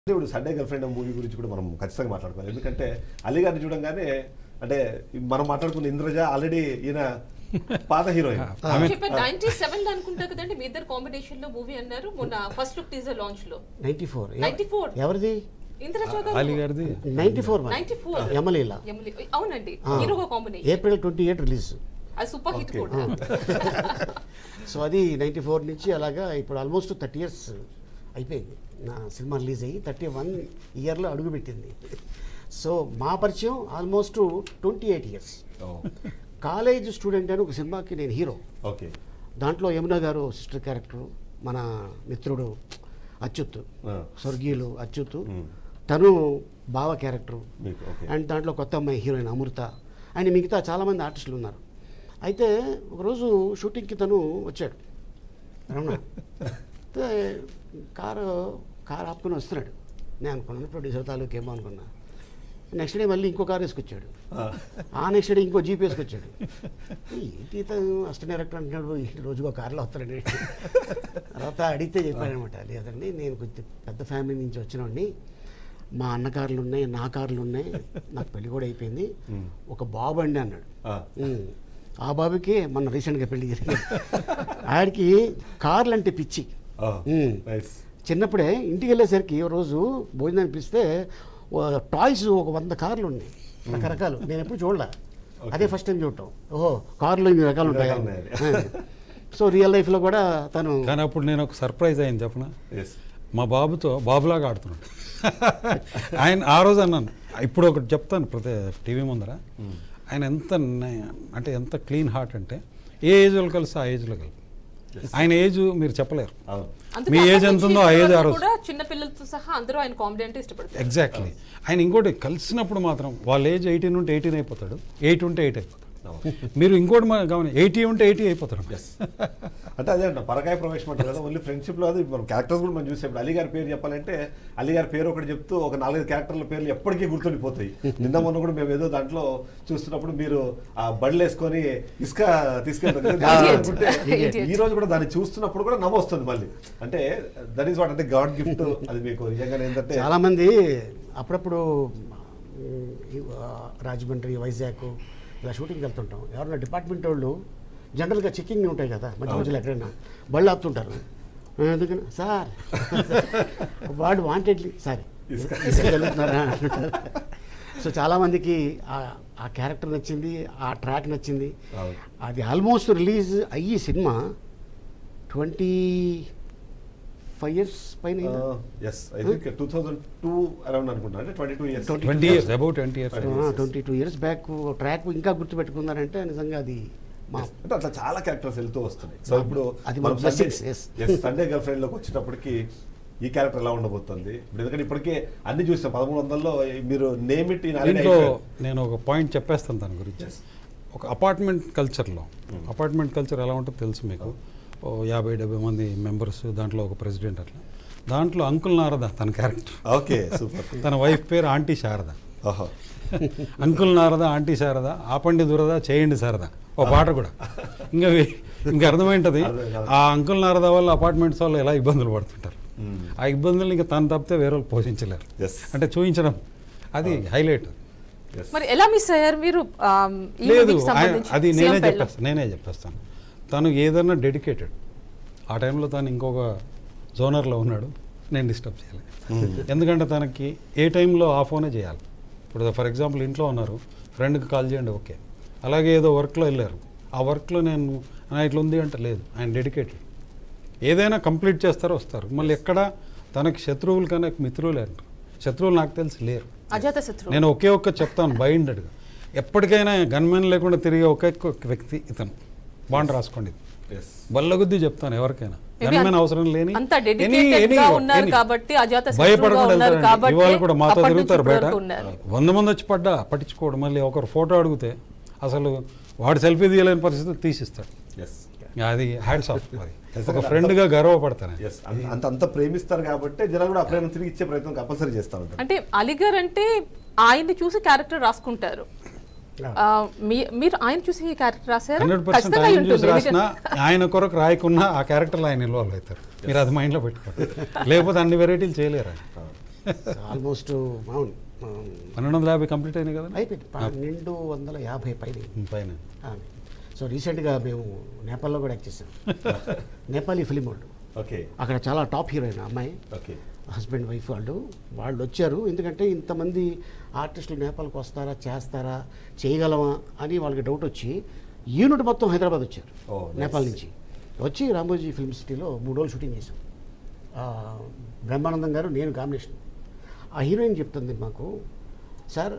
ఇప్పుడు Sunday girl friend movie గురించి కూడా మనం ఖచ్చితంగా మాట్లాడుకోవాలి ఎందుకంటే అలీ గారిని చూడంగానే అంటే మనం మాట్లాడుకున్న ఇంద్రజ ఆల్రెడీ ఈయన పాత హీరోయిన్ ఆమె- చెప్పారు నైన్టీ సెవెన్ అనుకుంటా కదండి మీ ఇద్దరు కాంబినేషన్ లో మూవీ అన్నారు మొన్న ఫస్ట్ లుక్ టీజర్ లాంచ్ లో నైన్టీ ఫోర్ 94. ఎవరిది ఇంద్రజ అలీ గారిది ninety four ninety four Yamaleela అవునండి హీరోగా combination April twenty eight release అది సూపర్ హిట్ Okay. కూడా సో అది నైంటీ ఫోర్ నుంచి అలాగా ఇప్పుడు ఆల్మోస్ట్ థర్టీ ఇయర్స్ అయిపోయింది నా సినిమా రిలీజ్ అయ్యి థర్టీ వన్ ఇయర్లో అడుగుపెట్టింది సో మా పరిచయం almost twenty eight years college student అని ఒక సినిమాకి నేను హీరో ఓకే దాంట్లో యమున గారు సిస్టర్ క్యారెక్టర్ మన మిత్రుడు అచ్యుత్ ఆ. స్వర్గీయులు అచ్యుత్ మ్మ్. తను బావ క్యారెక్టర్ మీకు ఓకే అండ్ దాంట్లో కొత్త అమ్మాయి హీరోయిన్ అమృత అండ్ మిగతా చాలామంది ఆర్టిస్టులు ఉన్నారు అయితే ఒకరోజు షూటింగ్కి తను వచ్చాడు రమణ అయితే కారు కారు ఆపుకొని వస్తున్నాడు నేను అనుకున్నాను ప్రొడ్యూసర్ తాలూకు ఏమో అనుకున్నా నెక్స్ట్ డే మళ్ళీ ఇంకో కారు వేసుకొచ్చాడు ఆ, ఆ నెక్స్ట్ డే ఇంకో జీప్ వేసుకొచ్చాడు ఏంటి ఇతను అసిస్టెంట్ డైరెక్టర్ అంటున్నాడు ఈ రోజుకో కారులో వస్తాడండి తర్వాత అడిగితే చెప్పాడనమాట లేదండి నేను కొంచెం పెద్ద ఫ్యామిలీ నుంచి వచ్చినోడిని మా అన్న కార్లు ఉన్నాయి నా కార్లు ఉన్నాయి నాకు పెళ్లి కూడా అయిపోయింది ఒక బాబు అండి అన్నాడు ఆ. ఉమ్. ఆ బాబుకి మొన్న రీసెంట్గా పెళ్లి జరిగింది ఆడికి కార్లు అంటే పిచ్చి ఆ, మ్మ్. నైస్ చిన్నప్పుడే ఇంటికి వెళ్ళేసరికి ఓ రోజు భోజనం అనిపిస్తే టాయ్స్ ఒక వంద కార్లు ఉన్నాయి రకరకాలు నేను ఎప్పుడు చూడలే అదే ఫస్ట్ టైం చూడటం ఓహో కార్లు ఇన్ని రకాలు ఉంటాయి రకాలు ఉన్నాయి. సో రియల్ లైఫ్లో కూడా తను కానీ అప్పుడు నేను ఒక సర్ప్రైజ్ అయింది చెప్పనా ఎస్ మా బాబుతో బాబులాగా ఆడుతున్నాడు ఆయన ఆ రోజు అన్నాను ఇప్పుడు ఒకటి చెప్తాను ప్రతి టీవీ ముందర ఆయన ఎంత నే- అంటే ఎంత క్లీన్ హార్ట్ అంటే ఏ ఏజ్లో కలిసి ఆ ఏజ్లో కలిసి ఆయన ఏజ్ మీరు చెప్పలేరు అవును అందుకే మీ ఏజ్ అప్పటి ఎంత ఉందో నుంచి ఆ ఏజ్ ఆ ఇప్పటి రోజు వరకు కూడా చిన్న పిల్లలతో సహా అందరూ ఆయన కామెడీ అంటే ఇష్టపడతారు ఎగ్జాక్ట్లీ ఆయన ఇంకోటి కలిసినప్పుడు మాత్రం వాళ్ళ ఏజ్ ఎయిటీన్ ఉంటే ఎయిటీన్ అయిపోతాడు ఎయిట్ ఉంటే ఎయిట్ అయిపోతాడు మీరు ఇంకోటి మన గమని ఎయిటీ ఉంటే ఎయిటీ అయిపోతారు ఎస్ అంటే అదే అంట పరకాయ ప్రవేశం అంటారు కదా ఓన్లీ ఫ్రెండ్షిప్ లో అది మనం క్యారెక్టర్స్ కూడా మనం చూసే ఇప్పుడు అలీ గారి పేరు చెప్పాలంటే అలీ గారి పేరు ఒకటి చెప్తూ ఒక నాలుగైదు క్యారెక్టర్ల పేర్లు ఎప్పటికీ గుర్తుండిపోతాయి నిన్న మొన్న కూడా మేము ఏదో దాంట్లో చూస్తున్నప్పుడు మీరు ఆ బండ్లు వేసుకొని ఇసుక తీసుకెళ్తారు Idiot. ఈ రోజు కూడా దాన్ని చూస్తున్నప్పుడు కూడా నవ్వొస్తుంది మళ్ళీ అంటే దట్ ఈస్ వాట్ అంటే గాడ్ గిఫ్ట్ అది మీకు నిజంగా ఏంటంటే చాలామంది అప్పుడప్పుడు ఉమ్, ఈ, ఆ, రాజమండ్రి వైజాగ్ ఇలా షూటింగ్కి వెళ్తుంటాం ఎవరైనా డిపార్ట్మెంట్ వాళ్ళు జనరల్గా చెక్కింగ్ ఉంటాయి కదా మధ్య మధ్యలో ఎక్కడైనా బళ్ళు ఆపుతుంటారు "ఆ, ఎందుకని సార్ వాడు వాంటెడ్లీ సారీ వెళ్తున్నారా సో చాలామందికి ఆ- ఆ క్యారెక్టర్ నచ్చింది ఆ ట్రాక్ నచ్చింది అవును. అది ఆల్మోస్ట్ రిలీజ్ అయ్యి సినిమా ట్వంటీ ఫైవ్ ఇయర్స్ పైన అయిందా? Yes I think two thousand two around అనుకుంటా అంటే twenty two years twenty years about twenty years twenty two years back track ఇంకా గుర్తుపెట్టుకున్నారంటే నిజంగా అది మా అంటే అట్లా చాలా క్యారెక్టర్స్ వెళ్తూ వస్తున్నాయి సో ఇప్పుడు అది మన blessings, yes. Sunday girlfriend లోకి వచ్చేటప్పటికి ఈ క్యారెక్టర్ ఎలా ఉండబోతుంది ఇప్పుడు ఎందుకంటే ఇప్పటికే అన్ని చూసాం పదమూడు వందల్లో మీరు నేమ్ ఇట్ దీంట్లో నేను ఒక పాయింట్ చెప్పేస్తాను దాని గురించి ఒక అపార్ట్మెంట్ కల్చర్లో అపార్ట్మెంట్ కల్చర్ ఎలా ఉంటుందో తెలుసు మీకు ఓ యాభై డెబ్బై మంది మెంబర్స్ దాంట్లో ఒక ప్రెసిడెంట్ అట్లా దాంట్లో అంకుల్ నారద తన క్యారెక్టర్ ఓకే సూపర్ తన వైఫ్ పేరు ఆంటీ శారద ఓహో అంకుల్ నారద ఆంటీ శారద ఆపండి దురద చేయండి శారద ఓ పాట కూడా ఇంకా వీ- ఇంకా అర్థమైంటది అర్థం కాదు. ఆ అంకుల్ నారద వల్ల అపార్ట్మెంట్స్ వాళ్ళు ఎలా ఇబ్బందులు పడుతుంటారు ఆ ఇబ్బందులు ఇంకా తను తప్పితే వేరే వాళ్ళు పోషించలేరు ఎస్ అంటే చూపించడం అది హైలైట్ ఎస్ మరి ఎలా మిస్ అయ్యారు మీరు ఆమ్, ఈ లేదు movie కి ఆయన- సంబంధించి అది సీఎం నేనే పెళ్ళి. చెప్పేస్తాను నేనే చెప్పేస్తాను తను ఏదన్నా డెడికేటెడ్ ఆ టైంలో తను ఇంకొక జోనర్లో ఉన్నాడు నేను డిస్టర్బ్ చేయాలి ఎందుకంటే తనకి ఏ టైంలో ఆ ఫోనే చేయాలి ఇప్పుడు ఫర్ ఎగ్జాంపుల్ ఇంట్లో ఉన్నారు ఫ్రెండ్కి కాల్ చేయండి ఓకే అలాగే ఏదో వర్క్లో వెళ్ళారు ఆ వర్క్లో నేను "నా ఇట్లా ఉంది అంటే లేదు ఆయన డెడికేటెడ్ ఏదైనా కంప్లీట్ చేస్తారో వస్తారు మళ్ళీ ఎక్కడ తనకి శత్రువులు కన్నా మిత్రులే అంటారు శత్రువులు నాకు తెలిసి లేరు అజాత శత్రువు నేను ఒకే ఒక్క చెప్తాను బైండెడ్గా ఎప్పటికైనా గన్మెన్ లేకుండా తిరిగే ఒకే ఒక్క వ్యక్తి ఇతను బాండ్ రాసుకోండి ఎస్ బల్లగుద్ది చెప్తాను ఎవరికైనా Maybe గన్మెన్ అంత- అవసరం లేని అంత any- dedicated any- గా ఉన్నారు any. కాబట్టి అజాత శత్రువుగా భయపడకుండా ఉన్నారు వెళ్తారండి. కాబట్టి ఇవాళ కూడా మాతో అప్పటి నుంచి తిరుగుతారు ఇప్పటి బయట వరకు ఉన్నారు. వంద మంది వచ్చి పడ్డా పట్టించుకోడు మళ్ళీ ఒకరు ఫోటో అడిగితే అసలు వాడు సెల్ఫీ తీయలేని పరిస్థితి తీసిస్తాడు ఎస్ అది హ్యాండ్స్ ఆఫ్ అది ఒక ఫ్రెండ్గా గర్వపడతాను ఎస్ అంత అంత ప్రేమిస్తారు కాబట్టి జనాలు కూడా ఆ ప్రేమ తిరిగి ఇచ్చే ప్రయత్నం కంపల్సరీ చేస్తా ఉంటారు అంటే అలీగర్ అంటే ఆయన్ని చూసి క్యారెక్టర్ రాసుకుంటారు ఆ, మీ- మీరు ఆయన చూసి క్యారెక్టర్ రాశారు హండ్రెడ్ పర్సెంట్ ఖచ్చితంగా ఆయన ఉంటుంది చూసి రాసిన ఎందుకంటే- ఆయన కొరకు రాయకున్నా ఆ క్యారెక్టర్లో ఆయన ఇన్వాల్వ్ అవుతారు మీరు అది మైండ్లో పెట్టుకోండి లేకపోతే అన్ని వెరైటీలు చేయలేరు ఆయన ఆల్మోస్ట్ అవును అవును. పన్నెండు వందల యాభై కంప్లీట్ అయినాయి కదా అయిపోయింది పన్నెండు వందల యాభై పైన పైన ఆమె. సో రీసెంట్గా మేము నేపాల్లో కూడా యాక్ట్ చేసాం నేపాలీ ఫిలిం వాళ్ళు ఓకే అక్కడ చాలా టాప్ హీరోయిన్ అమ్మాయి ఓకే హస్బెండ్ వైఫ్ వాళ్ళు వాళ్ళు వచ్చారు ఎందుకంటే ఇంతమంది ఆర్టిస్టులు నేపాల్కి వస్తారా చేస్తారా చేయగలమా అని వాళ్ళకి డౌట్ వచ్చి యూనిట్ మొత్తం హైదరాబాద్ వచ్చారు Oh, nice. నేపాల్ నుంచి వచ్చి రామోజీ ఫిల్మ్ సిటీలో మూడు రోజులు షూటింగ్ చేశాం ఆ, బ్రహ్మానందం గారు నేను కాంబినేషన్ ఆ హీరోయిన్ చెప్తుంది మాకు sir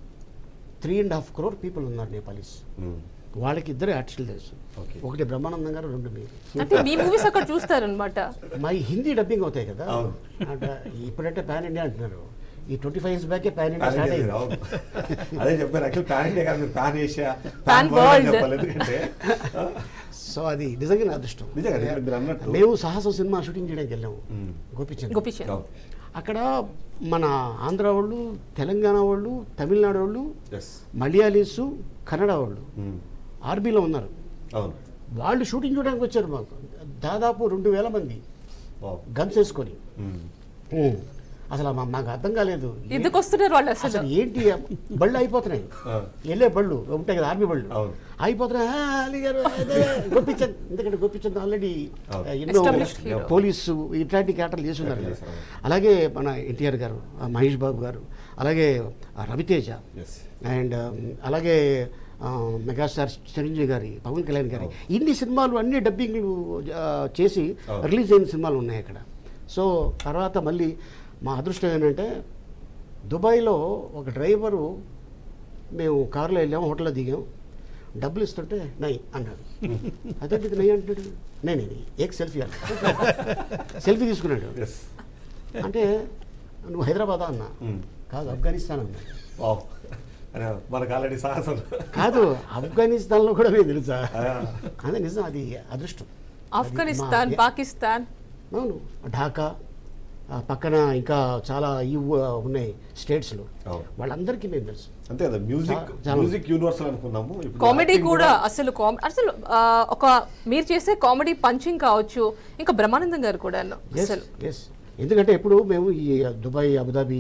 three and half crore people ఉన్నారు నేపాలీస్ వాళ్ళకి ఇద్దరే ఆర్టిస్టులు తెలుసు Okay. ఒకటి బ్రహ్మానందం గారు రెండు మీరు అంటే మీ మూవీస్ అక్కడ చూస్తారనమాట మా హిందీ డబ్బింగ్ అవుతాయి కదా అవును. అంటే ఇప్పుడంటే పాన్ ఇండియా అంటున్నారు ఈ ట్వంటీ ఫైవ్ ఇయర్స్ బ్యాకే pan India pan start India అయింది అవును. అదే చెప్పారు యాక్చువల్ పాన్ ఇండియా కాదు మీరు pan Asia Pan pan world అని world. చెప్పాలి ఎందుకంటే ఆ, సో అది నిజంగా నా అదృష్టం నిజంగా ఇక్కడ మీరు అన్నట్టు మేము సాహసం సినిమా షూటింగ్ చేయడానికి వెళ్ళాము మ్మ్. గోపిచంద్ గోపిచంద్ అవును. అక్కడ మన ఆంధ్ర వాళ్ళు తెలంగాణ వాళ్ళు తమిళనాడు వాళ్ళు Yes. మలయాళీస్ కన్నడ వాళ్ళు మ్మ్. ఆర్బీలో ఉన్నారు అవును వాళ్ళు షూటింగ్ చూడడానికి వచ్చారు మాకు దాదాపు రెండు వేల మంది వావ్. గన్స్ వేసుకొని మ్మ్. మ్మ్. అసలు మా- మాకు అర్థం కాలేదు ఎందుకు వస్తున్నారు వాళ్ళు అసలు అసలు ఏంటి బళ్ళు అయిపోతున్నాయి ఆ. వెళ్ళే బళ్ళు ఉంటాయి కదా ఆర్మీ బళ్ళు అవును. అయిపోతున్నాయి "ఆ, అలీ గారు అదే గోపిచంద్ ఎందుకంటే గోపిచంద్ ఆల్రెడీ అవును. ఎన్నో Established hero. పోలీసు ఇట్లాంటి క్యారెక్టర్లు చేస్తున్నారు కదా. చేశారు, అవును. అలాగే మన ఎన్టీఆర్ గారు ఆ మహేష్ బాబు గారు అలాగే ఆ రవితేజ Yes. అండ్ అలాగే ఆ, మెగాస్టార్ చిరంజీవి గారి పవన్ కళ్యాణ్ గారి ఇన్ని సినిమాలు అన్ని డబ్బింగ్లు ఆ, చేసి అవును. రిలీజ్ అయిన సినిమాలు ఉన్నాయి అక్కడ సో తర్వాత మళ్ళీ మా అదృష్టం ఏంటంటే దుబాయ్లో ఒక డ్రైవరు మేము కారులో వెళ్ళాము హోటల్లో దిగాం డబ్బులు ఇస్తుంటే నై అన్నాడు అదే ఇది నై అంటాడు నేనే ఏక్ సెల్ఫీ అన్న సెల్ఫీ తీసుకున్నాడు Yes. అంటే నువ్వు హైదరాబాదా అన్నా మ్మ్. కాదు ఆఫ్ఘనిస్తాన్ అన్నా వావ్. అరే, మనకు ఆల్రెడీ సాహసం కాదు ఆఫ్ఘనిస్తాన్లో కూడా మేము తెలుసా ఆ. అదే నిజం అది అదృష్టం ఆఫ్ఘనిస్తాన్ అది మా- పాకిస్తాన్ అవును ఢాకా ఆ పక్కన ఇంకా చాలా ఈ ఊ- ఉన్నాయి స్టేట్స్లో అవును. వాళ్ళందరికీ మేము తెలుసు అంతే కదా మ్యూజిక్ చా- చాలా. మ్యూజిక్ యూనివర్సల్ అనుకున్నాము ఇప్పుడు కామెడీ acting కూడా అసలు కామెడీ అసలు ఆ, ఒక మీరు చేసే కామెడీ పంచింగ్ కావచ్చు ఇంకా బ్రహ్మానందం గారు కూడా ఎస్ అసలు ఎస్ ఎందుకంటే ఎప్పుడు మేము ఈ దుబాయ్ అబుదాబి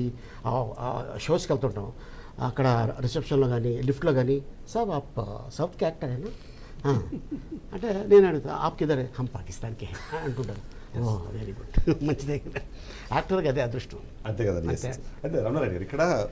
షోస్కి వెళ్తుంటాం అక్కడ రిసెప్షన్లో కానీ లిఫ్ట్లో కానీ సాబ్ ఆప్ సౌత్ కి యాక్టర్ అయినా అంటే నేను అడుగుతా ఆప్ కిదర్ హమ్ పాకిస్తాన్కి అంటుంటారు ఓ వెరీ గుడ్ మంచిదే యాక్టర్కి అదే అదృష్టం అంతే కదా అంతే. అంటే రమణారెడ్డి గారు ఇక్కడ